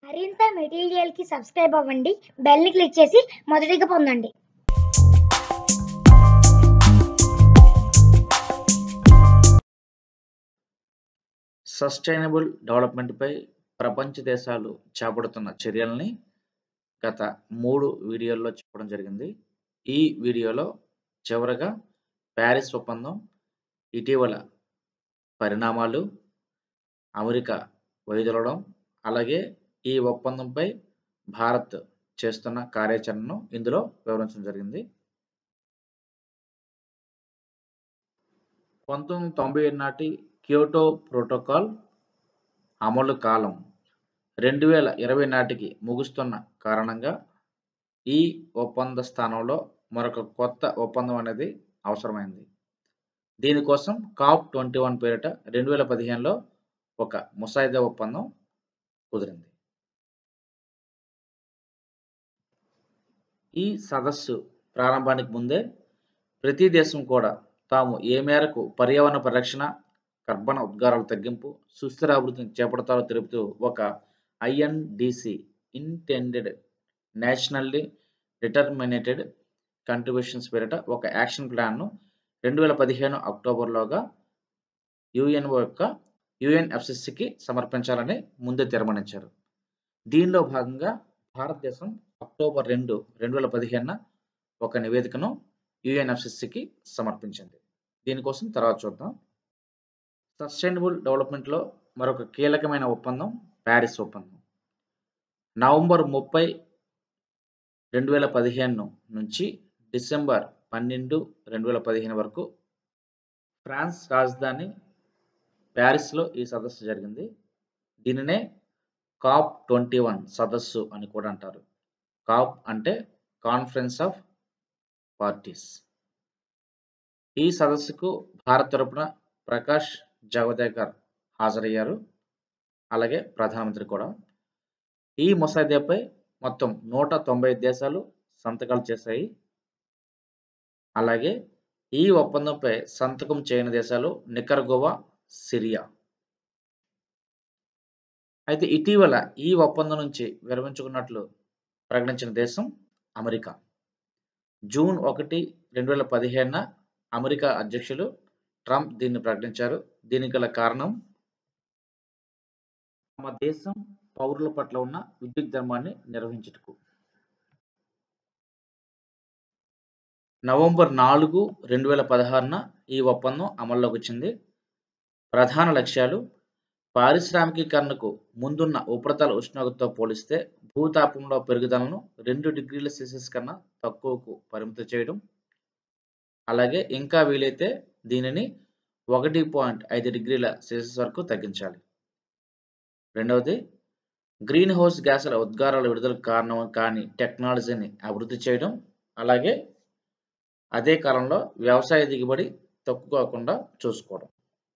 మరింత మెటీరియల్కి సబ్స్క్రైబ్ అవ్వండి బెల్ని క్లిక్ చేసి మొదటిగా పొందండి సస్టైనబుల్ డెవలప్మెంట్పై ప్రపంచ దేశాలు చేపడుతున్న చర్యల్ని గత మూడు వీడియోల్లో చెప్పడం జరిగింది ఈ వీడియోలో చివరగా ప్యారిస్ ఒప్పందం ఇటీవల పరిణామాలు అమెరికా వైదొలడం అలాగే ఈ ఒప్పందంపై భారత్ చేస్తున్న కార్యాచరణను ఇందులో వివరించడం జరిగింది పంతొమ్మిది వందల తొంభై ఏడు నాటి క్యోటో ప్రోటోకాల్ అమలు కాలం రెండు వేల ఇరవై నాటికి ముగుస్తున్న కారణంగా ఈ ఒప్పంద స్థానంలో మరొక కొత్త ఒప్పందం అనేది అవసరమైంది దీనికోసం కాప్ ట్వంటీ వన్ పేరిట రెండు వేల పదిహేనులో ఒక ముసాయిదా ఒప్పందం కుదిరింది ఈ సదస్సు ప్రారంభానికి ముందే ప్రతి దేశం కూడా తాము ఏ మేరకు పర్యావరణ పరిరక్షణ కర్బన ఉద్గారాల తగ్గింపు సుస్థిర అభివృద్ధిని చేపడతారో తెలుపుతూ ఒక INDC intended nationally determined contributions పేరిట ఒక యాక్షన్ ప్లాన్ను రెండు వేల పదిహేను అక్టోబర్లోగా యుఎన్ఓ యొక్క యుఎన్ఎఫ్సిసికి సమర్పించాలని ముందే తీర్మానించారు దీనిలో భాగంగా భారతదేశం అక్టోబర్ రెండు రెండు వేల పదిహేనున ఒక నివేదికను యుఎన్ఎఫ్సిసికి సమర్పించింది దీనికోసం తర్వాత చూద్దాం సస్టైనబుల్ డెవలప్మెంట్లో మరొక కీలకమైన ఒప్పందం ప్యారిస్ ఒప్పందం నవంబర్ ముప్పై రెండు వేల పదిహేను నుంచి డిసెంబర్ పన్నెండు రెండు వేల పదిహేను వరకు ఫ్రాన్స్ రాజధాని ప్యారిస్లో ఈ సదస్సు జరిగింది దీనినే కాప్ ట్వంటీ వన్ సదస్సు అని కూడా అంటారు కాప్ అంటే కాన్ఫరెన్స్ ఆఫ్ పార్టీస్ ఈ సదస్సుకు భారత్ తరపున ప్రకాష్ జావదేకర్ హాజరయ్యారు అలాగే ప్రధానమంత్రి కూడా ఈ ముసాయిదాపై మొత్తం నూట తొంభై దేశాలు సంతకాలు చేశాయి అలాగే ఈ ఒప్పందంపై సంతకం చేయని దేశాలు నికర్గోవా సిరియా అయితే ఇటీవల ఈ ఒప్పందం నుంచి విరమించుకున్నట్లు ప్రకటించిన దేశం అమెరికా జూన్ ఒకటి రెండు వేల పదిహేనున అమెరికా అధ్యక్షులు ట్రంప్ దీన్ని ప్రకటించారు దీనికి గల కారణం తమ దేశం పౌరుల పట్ల ఉన్న విద్యుత్ ధర్మాన్ని నిర్వహించుటకు నవంబర్ నాలుగు రెండు వేల పదహారున ఈ ఒప్పందం అమల్లోకి వచ్చింది ప్రధాన లక్ష్యాలు పారిశ్రామికీకరణకు ముందున్న ఉపరితల ఉష్ణోగ్రతతో పోలిస్తే భూతాపంలో పెరుగుదలను రెండు డిగ్రీల సెల్సియస్ కన్నా తక్కువకు పరిమితం చేయడం అలాగే ఇంకా వీలైతే దీనిని ఒకటి పాయింట్ ఐదు డిగ్రీల సెల్సియస్ వరకు తగ్గించాలి రెండవది గ్రీన్ హౌస్ గ్యాసుల ఉద్గారాల విడుదలకు కారణం కాని టెక్నాలజీని అభివృద్ధి చేయడం అలాగే అదే కాలంలో వ్యవసాయ దిగుబడి తక్కువ కాకుండా చూసుకోవడం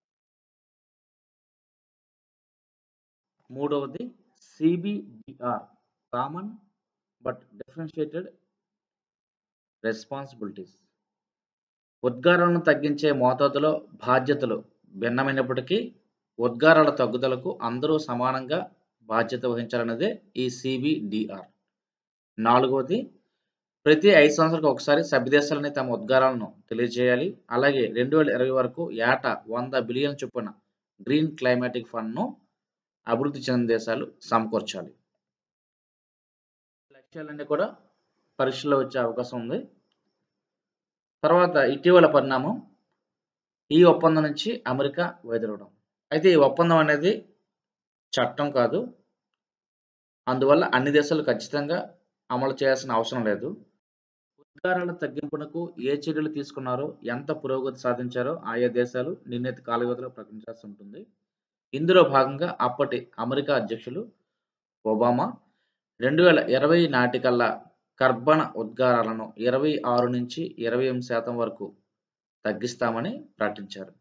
మూడవది CBDR common but differentiated responsibilities ఉద్గారాలను తగ్గించే మోతాదులో బాధ్యతలు భిన్నమైనప్పటికీ ఉద్గారాల తగ్గుదలకు అందరూ సమానంగా బాధ్యత వహించాలన్నదే ఈ సిబిడిఆర్ నాలుగవది ప్రతి ఐదు సంవత్సరాలకు ఒకసారి సభ్యదేశాలని తమ ఉద్గారాలను తెలియజేయాలి అలాగే రెండు వేల ఇరవై వరకు ఏటా వంద బిలియన్ చొప్పున గ్రీన్ క్లైమాటిక్ ఫండ్ను అభివృద్ధి చెందిన దేశాలు సమకూర్చాలి లక్ష్యాలన్నీ కూడా పరీక్షలో వచ్చే అవకాశం ఉంది తర్వాత ఇటీవల పరిణామం ఈ ఒప్పందం నుంచి అమెరికా వైదొలగడం అయితే ఈ ఒప్పందం అనేది చట్టం కాదు అందువల్ల అన్ని దేశాలు ఖచ్చితంగా అమలు చేయాల్సిన అవసరం లేదు ఉద్గారాల తగ్గింపునకు ఏ చర్యలు తీసుకున్నారో ఎంత పురోగతి సాధించారో ఆయా దేశాలు నిర్ణీత కాల వ్యవధిలో ప్రకటించాల్సి ఉంటుంది ఇందులో భాగంగా అప్పటి అమెరికా అధ్యక్షులు ఒబామా రెండు వేల ఇరవై నాటికల్లా కర్బన ఉద్గారాలను ఇరవై ఆరు నుంచి ఇరవై ఎనిమిది శాతం వరకు తగ్గిస్తామని ప్రకటించారు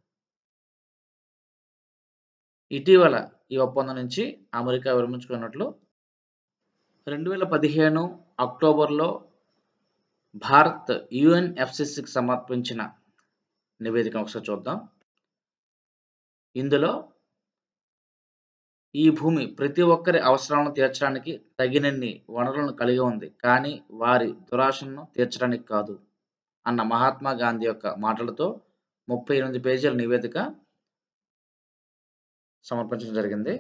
ఇటీవల ఈ ఒప్పందం నుంచి అమెరికా విరమించుకున్నట్లు రెండు వేల పదిహేను అక్టోబర్లో భారత్ యుఎన్ఎఫ్సిసికి సమర్పించిన నివేదిక ఒకసారి చూద్దాం ఇందులో ఈ భూమి ప్రతి ఒక్కరి అవసరాలను తీర్చడానికి తగినన్ని వనరులను కలిగి ఉంది కానీ వారి దురాశను తీర్చడానికి కాదు అన్న మహాత్మా గాంధీ యొక్క మాటలతో ముప్పై ఎనిమిది పేజీల నివేదిక సమర్పించడం జరిగింది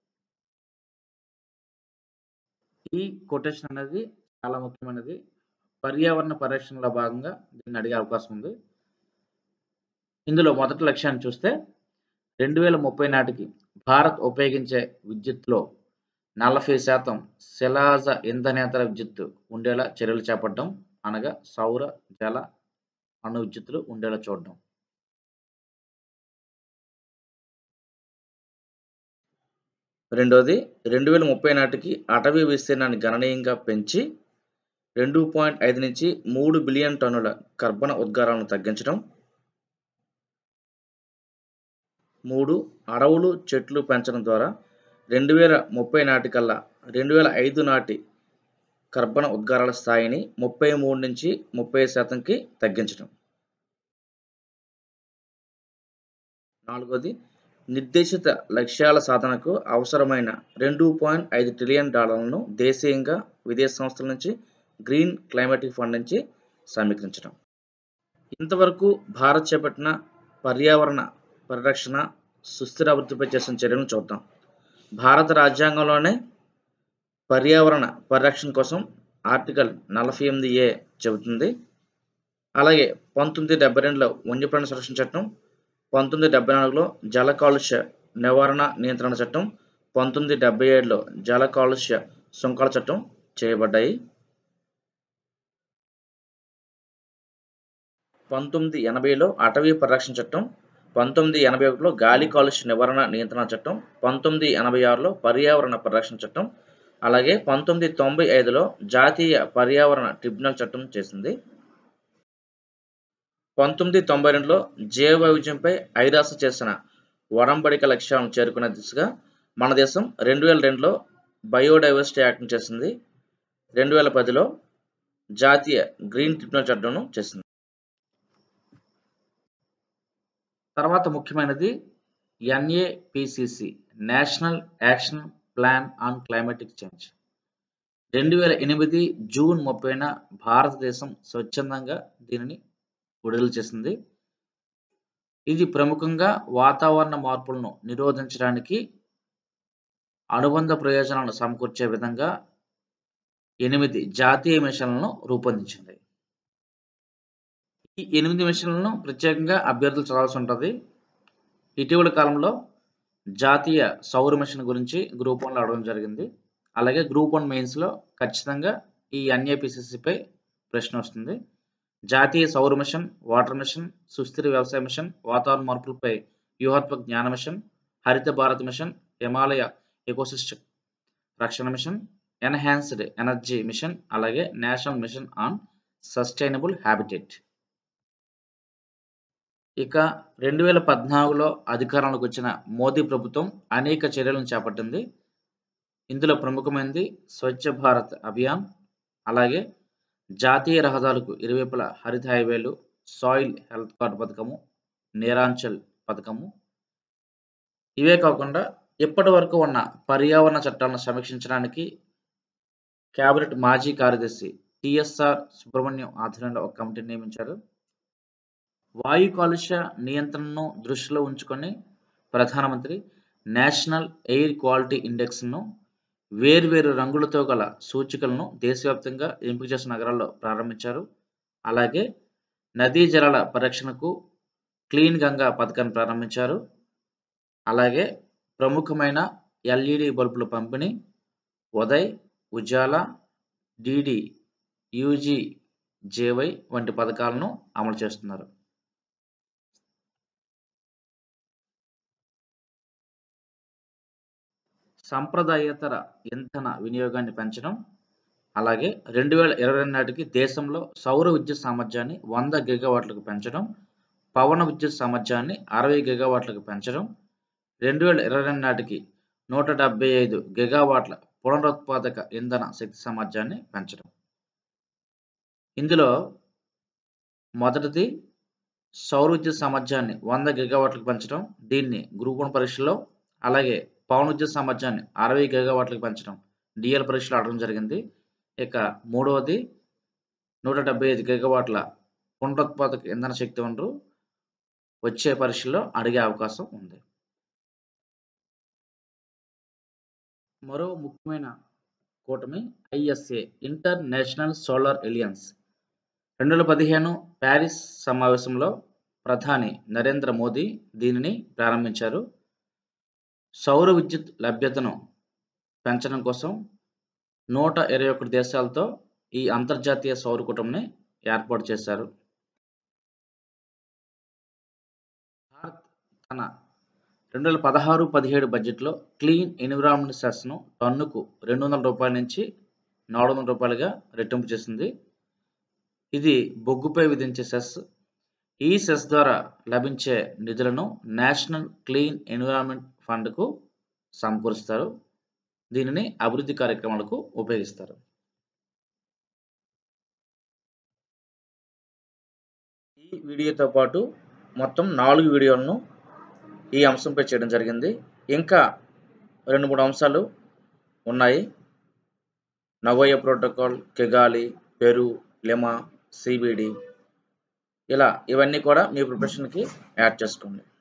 ఈ కొటేషన్ అనేది చాలా ముఖ్యమైనది పర్యావరణ పరిరక్షణలో భాగంగా దీన్ని అడిగే అవకాశం ఉంది ఇందులో మొదటి లక్ష్యాన్ని చూస్తే రెండు వేల ముప్పై నాటికి భారత్ ఉపయోగించే విద్యుత్లో నలభై శాతం శిలాజ ఇంధనేతర విద్యుత్తు ఉండేలా చర్యలు చేపట్టడం అనగా సౌర జల అణు విద్యుత్తులు ఉండేలా చూడడం రెండోది రెండు వేల ముప్పై నాటికి అటవీ విస్తీర్ణాన్ని గణనీయంగా పెంచి రెండు పాయింట్ ఐదు నుంచి మూడు బిలియన్ టన్నుల కర్బన ఉద్గారాలను తగ్గించడం మూడు అడవులు చెట్లు పెంచడం ద్వారా రెండు వేల ముప్పై నాటికల్లా రెండు వేల ఐదు నాటి కర్బన ఉద్గారాల స్థాయిని ముప్పై మూడు నుంచి ముప్పై శాతంకి తగ్గించడం నాలుగోది నిర్దేశిత లక్ష్యాల సాధనకు అవసరమైన రెండు పాయింట్ ఐదు ట్రిలియన్ డాలర్లను దేశీయంగా విదేశీ సంస్థల నుంచి గ్రీన్ క్లైమాటిక్ ఫండ్ నుంచి సమీకరించడం ఇంతవరకు భారత్ చేపట్టిన పర్యావరణ పరిరక్షణ సుస్థిర అభివృద్ధిపై చేసిన చర్యలను చూద్దాం భారత రాజ్యాంగంలోనే పర్యావరణ పరిరక్షణ కోసం ఆర్టికల్ నలభై ఎనిమిది ఏ చెబుతుంది అలాగే పంతొమ్మిది డెబ్బై రెండులో వన్యప్రాణి సంరక్షణ చట్టం పంతొమ్మిది డెబ్బై నాలుగులో జల కాలుష్య నివారణ నియంత్రణ చట్టం పంతొమ్మిది డెబ్బై ఏడులో జల కాలుష్య సుంకాల చట్టం చేయబడ్డాయి పంతొమ్మిది ఎనభైలో అటవీ పరిరక్షణ చట్టం పంతొమ్మిది ఎనభై ఒకటిలో గాలి కాలుష్య నివారణ నియంత్రణ చట్టం పంతొమ్మిది ఎనభై ఆరులో పర్యావరణ పరిరక్షణ చట్టం అలాగే పంతొమ్మిది తొంభై ఐదులో జాతీయ పర్యావరణ ట్రిబ్యునల్ చట్టం చేసింది పంతొమ్మిది తొంభై రెండులో జీవ వైవిధ్యంపై ఐరాస చేసిన ఒడంబడిక లక్ష్యాలను చేరుకునే దిశగా మన దేశం రెండు వేల రెండులో బయోడైవర్సిటీ యాక్ట్ను చేసింది రెండు వేల పదిలో జాతీయ గ్రీన్ ట్రిబ్యునల్ చట్టంను చేసింది తర్వాత ముఖ్యమైనది NAPCC national action plan on climatic change రెండు వేల ఎనిమిది జూన్ ముప్పైన భారతదేశం స్వచ్ఛందంగా దీనిని విడుదల చేసింది ఇది ప్రముఖంగా వాతావరణ మార్పులను నిరోధించడానికి అనుబంధ ప్రయోజనాలను సమకూర్చే విధంగా ఎనిమిది జాతీయ మిషన్లను రూపొందించింది ఈ ఎనిమిది మిషన్లను ప్రత్యేకంగా అభ్యర్థులు చదవాల్సి ఉంటుంది ఇటీవల కాలంలో జాతీయ సౌర మిషన్ గురించి గ్రూప్ వన్లో అడగడం జరిగింది అలాగే గ్రూప్ వన్ మెయిన్స్లో ఖచ్చితంగా ఈ ఎన్ఏపిసిసిపై ప్రశ్న వస్తుంది జాతీయ సౌర మిషన్ వాటర్ మిషన్ సుస్థిర వ్యవసాయ మిషన్ వాతావరణ మార్పులపై వ్యూహాత్మక జ్ఞాన మిషన్ హరిత భారత్ మిషన్ హిమాలయ ఎకోసిస్టమ్ రక్షణ మిషన్ ఎన్హాన్స్డ్ ఎనర్జీ మిషన్ అలాగే national mission on sustainable habitat ఇక రెండు వేల పద్నాలుగులో అధికారంలోకి వచ్చిన మోదీ ప్రభుత్వం అనేక చర్యలను చేపట్టింది ఇందులో ప్రముఖమైనది స్వచ్ఛ భారత్ అభియాన్ అలాగే జాతీయ రహదారులకు ఇరువైపుల హరిత హైవేలు సాయిల్ హెల్త్ కార్డ్ పథకము నేరాంచల్ పథకము ఇవే కాకుండా ఇప్పటి వరకు ఉన్న పర్యావరణ చట్టాలను సమీక్షించడానికి కేబినెట్ మాజీ కార్యదర్శి టిఎస్ఆర్ సుబ్రహ్మణ్యం ఆధ్వర్యంలో ఒక కమిటీని నియమించారు వాయు కాలుష్య నియంత్రణను దృష్టిలో ఉంచుకొని ప్రధానమంత్రి నేషనల్ ఎయిర్ క్వాలిటీ ఇండెక్స్ను వేర్వేరు రంగులతో గల సూచికలను దేశవ్యాప్తంగా ఎంపిక చేసిన నగరాల్లో ప్రారంభించారు అలాగే నదీ జలాల పరిరక్షణకు క్లీన్ గంగా పథకాన్ని ప్రారంభించారు అలాగే ప్రముఖమైన ఎల్ఈడి బల్బుల పంపిణీ Uday Ujala DD UG JY వంటి పథకాలను అమలు చేస్తున్నారు సంప్రదాయేతర ఇంధన వినియోగాన్ని పెంచడం అలాగే రెండు వేల ఇరవై రెండు నాటికి దేశంలో సౌర విద్యుత్ సామర్థ్యాన్ని వంద గిగావాట్లకు పెంచడం పవన విద్యుత్ సామర్థ్యాన్ని అరవై గిగావాట్లకు పెంచడం రెండు వేల ఇరవై రెండు నాటికి నూట డెబ్బై ఐదు గిగావాట్ల పునరుత్పాదక ఇంధన శక్తి సామర్థ్యాన్ని పెంచడం ఇందులో మొదటిది సౌర విద్యుత్ సామర్థ్యాన్ని వంద గిగావాట్లకు పెంచడం దీన్ని గ్రూప్ వన్ పరీక్షలో అలాగే పవన్ విద్యుత్ సామర్థ్యాన్ని అరవై గిగావాట్లకు పెంచడం డిఎల్ పరీక్షలు అడగడం జరిగింది ఇక మూడవది నూట డెబ్బై ఐదు గిగావాట్ల పునరుత్పాదక ఇంధన శక్తి వనరు వచ్చే పరీక్షల్లో అడిగే అవకాశం ఉంది మరో ముఖ్యమైన కూటమి ఐఎస్ఏ ఇంటర్నేషనల్ సోలార్ ఎలియన్స్ రెండు వేల పదిహేను ప్యారిస్ సమావేశంలో ప్రధాని నరేంద్ర మోదీ దీనిని ప్రారంభించారు సౌర విద్యుత్ లభ్యతను పెంచడం కోసం నూట ఇరవై ఒకటి దేశాలతో ఈ అంతర్జాతీయ సౌర కూటమిని ఏర్పాటు చేశారు భారత్ తన రెండు వేల పదహారు పదిహేడు బడ్జెట్లో క్లీన్ ఎన్విరాన్మెంట్ సెస్ను టన్నుకు రెండు వందల రూపాయల నుంచి నాలుగు వందల రూపాయలుగా రెట్టింపు చేసింది ఇది బొగ్గుపై విధించే సెస్ ఈ సెస్ ద్వారా లభించే నిధులను నేషనల్ క్లీన్ ఎన్విరాన్మెంట్ ఫండ్కు సమకూరుస్తారు దీనిని అభివృద్ధి కార్యక్రమాలకు ఉపయోగిస్తారు ఈ వీడియోతో పాటు మొత్తం నాలుగు వీడియోలను ఈ అంశంపై చేయడం జరిగింది ఇంకా రెండు మూడు అంశాలు ఉన్నాయి Nagoya protocol Kigali Peru Lima CBD ఇలా ఇవన్నీ కూడా మీ ప్రిపరేషన్కి యాడ్ చేసుకోండి